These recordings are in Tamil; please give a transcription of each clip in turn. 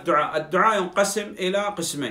الدعاء الدعاء ينقسم إلى قسمين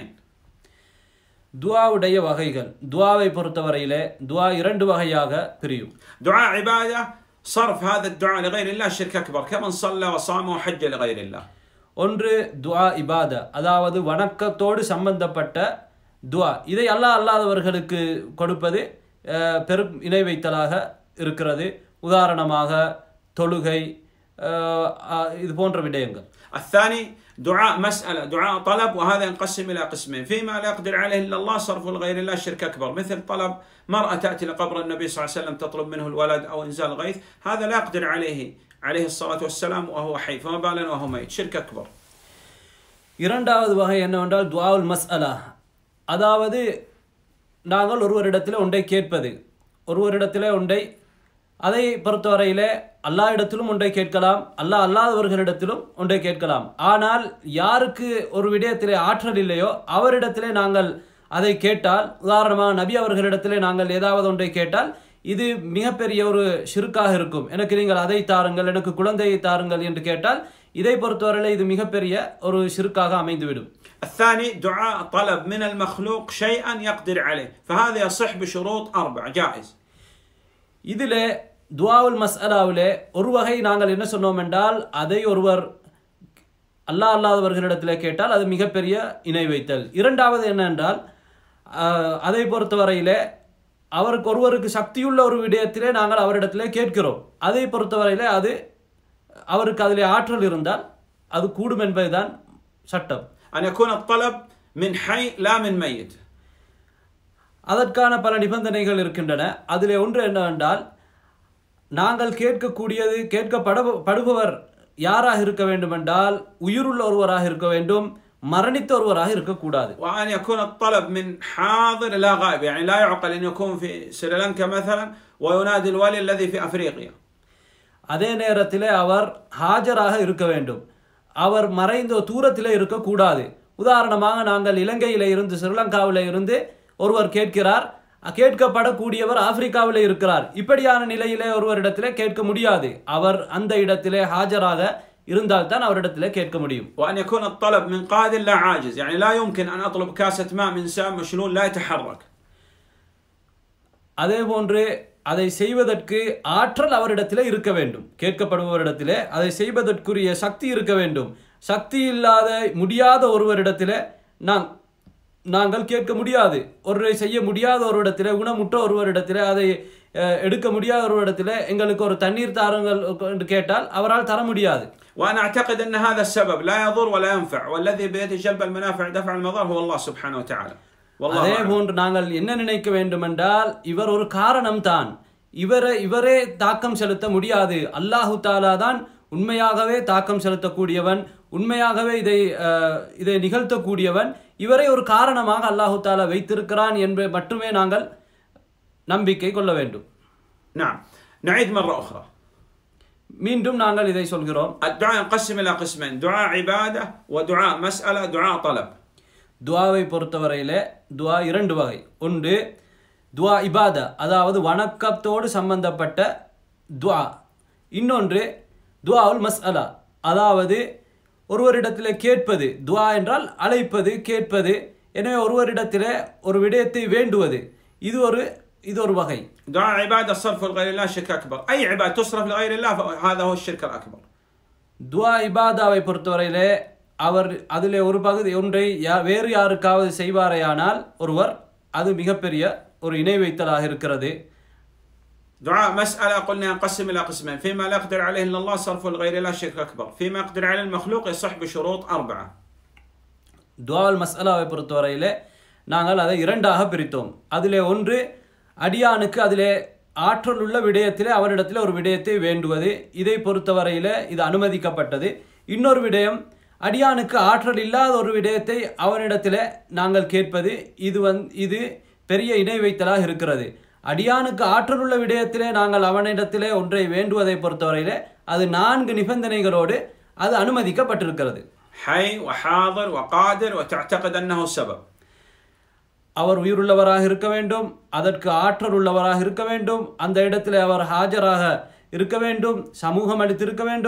துஆவுடைய வகைகள் துஆவை பொறுத்தவரையிலே துஆ இரண்டு வகையாக பிரியும் دعاء عبادة صرف هذا الدعاء لغير الله شرك أكبر كمن صلى وصام وحج لغير الله ஒன்று துஆ இபாத அதாவது வணக்கத்தோடு சம்பந்தப்பட்ட துஆ இதை அல்லாஹ் அல்லாதவர்களுக்கு கொடுப்பது அஹ், பெரும் இணை வைத்தலாக இருக்கிறது உதாரணமாக தொழுகை அஹ், அஹ், இது போன்ற விடயங்கள் الثاني دعاء مسألة دعاء طلب وهذا ينقسم إلى قسمين فيما لا يقدر عليه إلا الله صرف لغير الله شرك أكبر مثل طلب مرأة تأتي لقبر النبي صلى الله عليه وسلم تطلب منه الولد أو إنزال غيث هذا لا يقدر عليه عليه الصلاة والسلام وهو حي فما بالنا وهو ميت شرك أكبر இரண்டாவது வகை என்னவென்றால் துஆவுல் மஸ்அலா அதாவது நாங்கள் ஒருவரிடத்தில் ஒன்றை கேட்பது ஒருவரிடத்தில் ஒன்றை அதை பொறுத்தவரையிலே அல்லாஹ் இடத்திலும் ஒன்றை கேட்கலாம் அல்லாஹ் அல்லாதவர்களிடத்திலும் ஒன்றை கேட்கலாம் ஆனால் யாருக்கு ஒரு விடயத்திலே ஆற்றல் இல்லையோ அவரிடத்திலே நாங்கள் அதை கேட்டால் உதாரணமாக நபி அவர்களிடத்திலே நாங்கள் ஏதாவது ஒன்றை கேட்டால் இது மிகப்பெரிய ஒரு ஷிருக்காக இருக்கும் எனக்கு நீங்கள் அதை தாருங்கள் எனக்கு குழந்தையை தாருங்கள் என்று கேட்டால் இதை பொறுத்தவரையிலே இது மிகப்பெரிய ஒரு ஷிருக்காக அமைந்துவிடும் الثاني دعاء طلب من المخلوق شيئا يقدر عليه فهذا يصح بشروط أربعة جائز இதிலே துஆவுல் மஸ்அலாவிலே ஒரு வகை நாங்கள் என்ன சொன்னோம் என்றால் அதை ஒருவர் அல்லாஹ் அல்லாதவர்களிடத்திலே கேட்டால் அது மிகப்பெரிய இணை வைத்தல் இரண்டாவது என்னென்றால் ஆஹ், அதை பொறுத்தவரையிலே அவருக்கு ஒருவருக்கு சக்தியுள்ள ஒரு விடயத்திலே நாங்கள் அவரிடத்திலே கேட்கிறோம் அதை பொறுத்தவரையிலே அது அவருக்கு அதிலே ஆற்றல் இருந்தால் அது கூடும் என்பதுதான் சட்டம் أن يكون الطلب من حي لا من ميت அதற்கான பல நிபந்தனைகள் இருக்கின்றன அதிலே ஒன்று என்னவென்றால் நாங்கள் கேட்கக்கூடியது கேட்கப்பட படுபவர் யாராக இருக்க வேண்டுமென்றால் உயிருள்ள ஒருவராக இருக்க வேண்டும் மரணித்த ஒருவராக இருக்கக்கூடாது وأن يكون الطلب من حاضر لا غائب يعني لا يعقل أن يكون في سريلانكا مثلا وينادي الولي الذي في أفريقيا அதே நேரத்திலே அவர் ஹாஜராக இருக்க வேண்டும் அவர் மறைந்த தூரத்திலே இருக்கக்கூடாது உதாரணமாக நாங்கள் இலங்கையில இருந்து ஸ்ரீலங்காவில இருந்து ஒருவர் கேட்கிறார் கேட்கப்படக்கூடியவர் ஆப்பிரிக்காவிலே இருக்கிறார் இப்படியான நிலையிலே ஒருவரிடத்திலே கேட்க முடியாது அவர் அந்த இடத்திலே ஹாஜராக இருந்தால்தான் அவரிடத்திலே கேட்க முடியும் وأن يكون الطلب من قادر لا عاجز يعني لا يمكن أن أطلب كاسة ماء من إنسان مشلول لا يتحرك அதே போன்று அதை செய்வதற்கு ஆற்றல் அவரிடத்திலே இருக்க வேண்டும் கேட்கப்படுபவரிடத்திலே அதை செய்வதற்குரிய சக்தி இருக்க வேண்டும் சக்தி இல்லாத முடியாத ஒருவரிடத்திலே நாம் நாங்கள் கேட்க முடியாது ஒருவரை செய்ய முடியாத ஒருவரிடத்திலே ஊனமுற்ற ஒருவரிடத்திலே அதை அஹ், எடுக்க முடியாத ஒருவரிடத்திலே எங்களுக்கு ஒரு தண்ணீர் தாருங்கள் என்று கேட்டால் அவரால் தர முடியாது وأنا أعتقد أن هذا السبب لا يضر ولا ينفع والذي بيده جلب المنافع دفع المضار هو الله سبحانه وتعالى والله அதே أعلم. போன்று நாங்கள் என்ன நினைக்க வேண்டும் என்றால் இவர் ஒரு காரணம் தான் இவரை இவரே தாக்கம் செலுத்த முடியாது அல்லாஹு தாலா தான் உண்மையாகவே தாக்கம் செலுத்தக்கூடியவன் உண்மையாகவே இதை அஹ், இதை நிகழ்த்தக்கூடியவன் இவரை ஒரு காரணமாக அல்லாஹு தாலா வைத்திருக்கிறான் என்பதை மட்டுமே நாங்கள் நம்பிக்கை கொள்ள வேண்டும் نعم نعيد مرة أخرى மீண்டும் நாங்கள் இதை சொல்கிறோம் الدعاء ينقسم إلى قسمين دعاء عبادة ودعاء مسألة دعاء طلب துவாவை பொறுத்தவரையிலே துவா இரண்டு வகை ஒன்று துவா இபாதா அதாவது வணக்கத்தோடு சம்பந்தப்பட்ட துவா இன்னொன்று துவாவுல் மஸ்அலா அதாவது ஒருவரிடத்திலே கேட்பது துவா என்றால் அழைப்பது கேட்பது எனவே ஒருவரிடத்திலே ஒரு விடயத்தை வேண்டுவது இது ஒரு இது ஒரு வகை دعاء عبادة صرف لغير الله شرك أكبر أي عبادة تصرف لغير الله فهذا هو الشرك الأكبر துவா இபாதாவை பொறுத்தவரையிலே அவர் அதிலே ஒரு பகுதி ஒன்றை யா- வேறு யாருக்காவது செய்வாரேயானால் ஒருவர் அது மிகப்பெரிய ஒரு இணை வைத்தலாக இருக்கிறது دعاء مسألة قلنا ينقسم إلى قسمين فيما لا يقدر عليه إلا الله صرف لغير الله شرك أكبر فيما يقدر عليه المخلوق يصح بشروط أربعة துவால் மஸ்அலாவை பொறுத்தவரையிலே நாங்கள் அதை இரண்டாக பிரித்தோம் அதிலே ஒன்று அடியானுக்கு அதிலே ஆற்றல் உள்ள விடயத்திலே அவரிடத்திலே ஒரு விடயத்தை வேண்டுவது இதை பொறுத்தவரையிலே இது அனுமதிக்கப்பட்டது இன்னொரு விடயம் அடியானுக்கு ஆற்றல் இல்லாத ஒரு விடயத்தை அவனிடத்திலே நாங்கள் கேட்பது இது வந் இது பெரிய இணை வைத்தலாக இருக்கிறது அடியானுக்கு ஆற்றல் உள்ள விடயத்திலே நாங்கள் அவனிடத்திலே ஒன்றை வேண்டுவதை பொறுத்தவரையிலே அது நான்கு நிபந்தனைகளோடு அது அனுமதிக்கப்பட்டிருக்கிறது حي وحاضر وقادر وتعتقد أنه سبب அவர் உயிருள்ளவராக இருக்க வேண்டும் அதற்கு ஆற்றல் உள்ளவராக இருக்க வேண்டும் அந்த இடத்திலே அவர் ஹாஜராக இருக்க வேண்டும் சமூகம் அளித்திருக்க வேண்டும்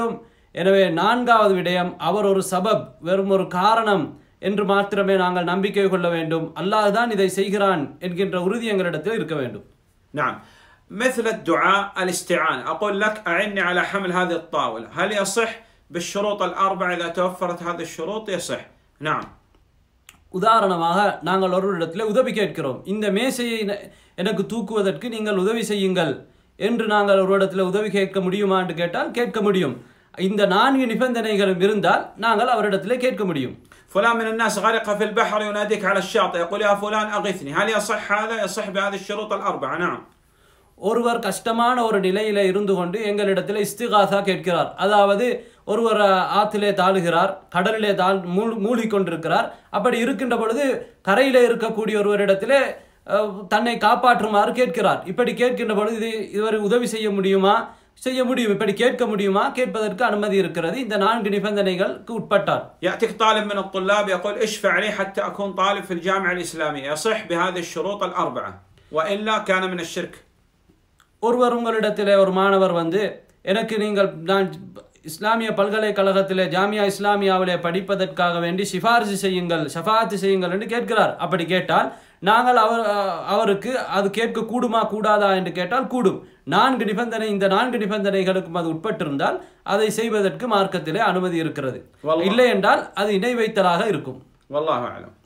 எனவே நான்காவது விடயம் அவர் ஒரு சபப் வெறும் ஒரு காரணம் என்று மாத்திரமே நாங்கள் நம்பிக்கை கொள்ள வேண்டும் அல்லாஹ் தான் இதை செய்கிறான் என்கின்ற உறுதி எங்களிடத்தில் இருக்க வேண்டும் نعم مثل الدعاء الاستعانة أقول لك أعني على حمل هذه الطاولة هل يصح بالشروط الأربعة إذا توفرت هذه الشروط يصح نعم உதாரணமாக நாங்கள் ஒருவரிடத்தில் உதவி கேட்கிறோம் இந்த மேசையை என- எனக்கு தூக்குவதற்கு நீங்கள் உதவி செய்யுங்கள் என்று நாங்கள் ஒருவரிடத்தில் உதவி கேட்க முடியுமா என்று கேட்டால் கேட்க முடியும் இந்த நான்கு நிபந்தனைகளும் இருந்தால் நாங்கள் அவரிடத்திலே கேட்க முடியும் فلان من الناس غرق في البحر يناديك على الشاطئ يقول يا فلان أغثني هل يصح هذا يصح بهذه الشروط الأربعة نعم ஒருவர் கஷ்டமான ஒரு நிலையில இருந்து கொண்டு எங்களிடத்தில் இஸ்திகாசா கேட்கிறார் அதாவது ஒருவர் அஹ், ஆற்றிலே தாழுகிறார் கடலிலே தாழ் மூழ் மூழ்கிக் கொண்டிருக்கிறார் அப்படி இருக்கின்ற பொழுது கரையிலே இருக்கக்கூடிய ஒருவரிடத்திலே அஹ், தன்னை காப்பாற்றுமாறு கேட்கிறார் இப்படி கேட்கின்ற பொழுது இது இவர் உதவி செய்ய முடியுமா செய்ய முடியும் இப்படி கேட்க முடியுமா கேட்பதற்கு அனுமதி இருக்கிறது இந்த நான்கு நிபந்தனைகளுக்கு உட்பட்டார் يأتيك طالب من الطلاب يقول اشفع لي حتى أكون طالب في الجامعة الإسلامية يصح بهذه الشروط الأربعة وإلا كان من الشرك ஒருவர் உங்களிடத்திலே ஒரு மாணவர் வந்து எனக்கு நீங்கள் நான் இஸ்லாமிய பல்கலைக்கழகத்திலே ஜாமியா இஸ்லாமியாவிலே படிப்பதற்காக வேண்டி சிபாரிசு செய்யுங்கள் ஷஃபாத்து செய்யுங்கள் என்று கேட்கிறார் அப்படி கேட்டால் நாங்கள் அவர் அஹ், அவருக்கு அது கேட்க கூடுமா கூடாதா என்று கேட்டால் கூடும் நான்கு நிபந்தனை இந்த நான்கு நிபந்தனைகளுக்கும் அது உட்பட்டிருந்தால் அதை செய்வதற்கு மார்க்கத்திலே அனுமதி இருக்கிறது வல்லாஹ். இல்லை என்றால் அது இணை வைத்தலாக இருக்கும் والله أعلم